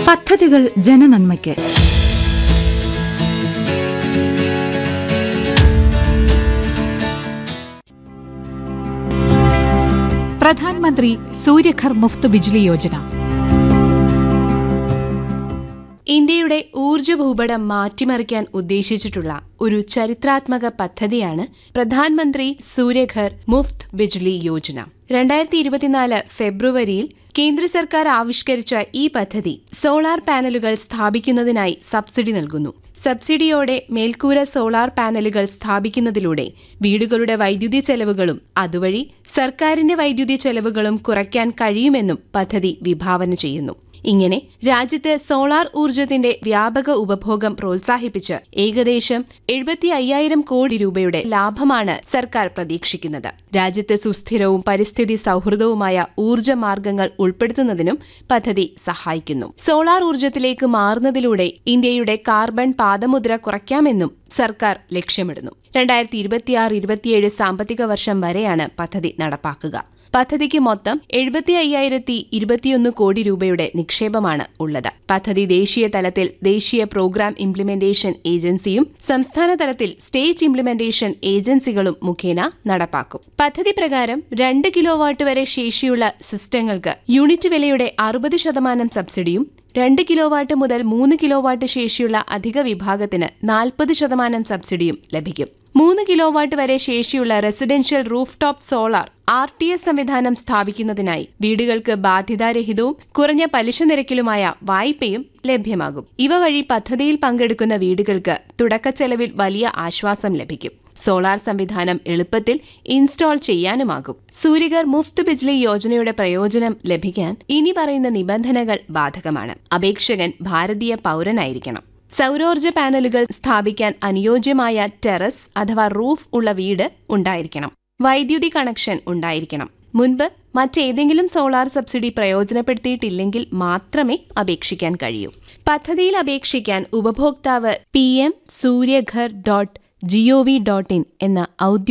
പദ്ധതികൾ ജനനന്മയ്ക്ക് പ്രധാൻമന്ത്രി സൂര്യഘർ മുഫ്ത് ബിജ്ലി യോജന ഇന്ത്യയുടെ ഊർജ്ജ ഭൂപടം മാറ്റിമറിക്കാൻ ഉദ്ദേശിച്ചിട്ടുള്ള ഒരു ചരിത്രാത്മക പദ്ധതിയാണ് പ്രധാനമന്ത്രി സൂര്യഘർ മുഫ്ത് ബിജ്ലി യോജന രണ്ടായിരത്തി ഇരുപത്തിനാല് ഫെബ്രുവരിയിൽ കേന്ദ്ര സർക്കാർ ആവിഷ്കരിച്ച ഈ പദ്ധതി സോളാർ പാനലുകൾ സ്ഥാപിക്കുന്നതിനായി സബ്സിഡി നൽകുന്നു സബ്സിഡിയോടെ മേൽക്കൂര സോളാർ പാനലുകൾ സ്ഥാപിക്കുന്നതിലൂടെ വീടുകളുടെ വൈദ്യുതി ചെലവുകളും അതുവഴി സർക്കാരിന്റെ വൈദ്യുതി ചെലവുകളും കുറയ്ക്കാൻ കഴിയുമെന്നും പദ്ധതി വിഭാവന ചെയ്യുന്നു ഇങ്ങനെ രാജ്യത്ത് സോളാർ ഊർജ്ജത്തിന്റെ വ്യാപക ഉപഭോഗം പ്രോത്സാഹിപ്പിച്ച് ഏകദേശം എഴുപത്തി അയ്യായിരം കോടി രൂപയുടെ ലാഭമാണ് സർക്കാർ പ്രതീക്ഷിക്കുന്നത് രാജ്യത്ത് സുസ്ഥിരവും പരിസ്ഥിതി സൗഹൃദവുമായ ഊർജ്ജ മാർഗങ്ങൾ ഉൾപ്പെടുത്തുന്നതിനും പദ്ധതി സഹായിക്കുന്നു സോളാർ ഊർജ്ജത്തിലേക്ക് മാറുന്നതിലൂടെ ഇന്ത്യയുടെ കാർബൺ പാദമുദ്ര കുറയ്ക്കാമെന്നും സർക്കാർ ലക്ഷ്യമിടുന്നു രണ്ടായിരത്തി ഇരുപത്തിയാറ് ഇരുപത്തിയേഴ് സാമ്പത്തിക വർഷം വരെയാണ് പദ്ധതി നടപ്പാക്കുക പദ്ധതിക്ക് മൊത്തം എഴുപത്തി അയ്യായിരത്തി ഇരുപത്തിയൊന്ന് കോടി രൂപയുടെ നിക്ഷേപമാണ് ഉള്ളത് പദ്ധതി ദേശീയ തലത്തിൽ ദേശീയ പ്രോഗ്രാം ഇംപ്ലിമെന്റേഷൻ ഏജൻസിയും സംസ്ഥാന തലത്തിൽ സ്റ്റേറ്റ് ഇംപ്ലിമെന്റേഷൻ ഏജൻസികളും മുഖേന നടപ്പാക്കും പദ്ധതി പ്രകാരം രണ്ട് കിലോവാട്ട് വരെ ശേഷിയുള്ള സിസ്റ്റങ്ങൾക്ക് യൂണിറ്റ് വിലയുടെ അറുപത് ശതമാനം സബ്സിഡിയും രണ്ട് കിലോവാട്ട് മുതൽ മൂന്ന് കിലോവാട്ട് ശേഷിയുള്ള അധിക വിഭാഗത്തിന് നാൽപ്പത് ശതമാനം സബ്സിഡിയും ലഭിക്കും മൂന്ന് കിലോവാട്ട് വരെ ശേഷിയുള്ള residential rooftop solar R T S സംവിധാനം സ്ഥാപിക്കുന്നതിനായി വീടുകൾക്ക് ബാധ്യതാരഹിതവും കുറഞ്ഞ പലിശ നിരക്കിലുമായ വായ്പയും ലഭ്യമാകും ഇവ വഴി പദ്ധതിയിൽ പങ്കെടുക്കുന്ന വീടുകൾക്ക് തുടക്കച്ചെലവിൽ വലിയ ആശ്വാസം ലഭിക്കും സോളാർ സംവിധാനം എളുപ്പത്തിൽ ഇൻസ്റ്റാൾ ചെയ്യാനുമാകും സൂര്യഗർ മുഫ്ത് ബിജ്ലി യോജനയുടെ പ്രയോജനം ലഭിക്കാൻ ഇനി പറയുന്ന നിബന്ധനകൾ ബാധകമാണ് അപേക്ഷകൻ ഭാരതീയ പൗരനായിരിക്കണം സൗരോർജ്ജ പാനലുകൾ സ്ഥാപിക്കാൻ അനുയോജ്യമായ ടെറസ് അഥവാ റൂഫ് ഉള്ള വീട് ഉണ്ടായിരിക്കണം വൈദ്യുതി കണക്ഷൻ ഉണ്ടായിരിക്കണം മുൻപ് മറ്റേതെങ്കിലും സോളാർ സബ്സിഡി പ്രയോജനപ്പെടുത്തിയിട്ടില്ലെങ്കിൽ മാത്രമേ അപേക്ഷിക്കാൻ കഴിയൂ പദ്ധതിയിൽ അപേക്ഷിക്കാൻ ഉപഭോക്താവ് P M Suryaghar dot G O V dot in എന്ന ഔദ്യോഗിക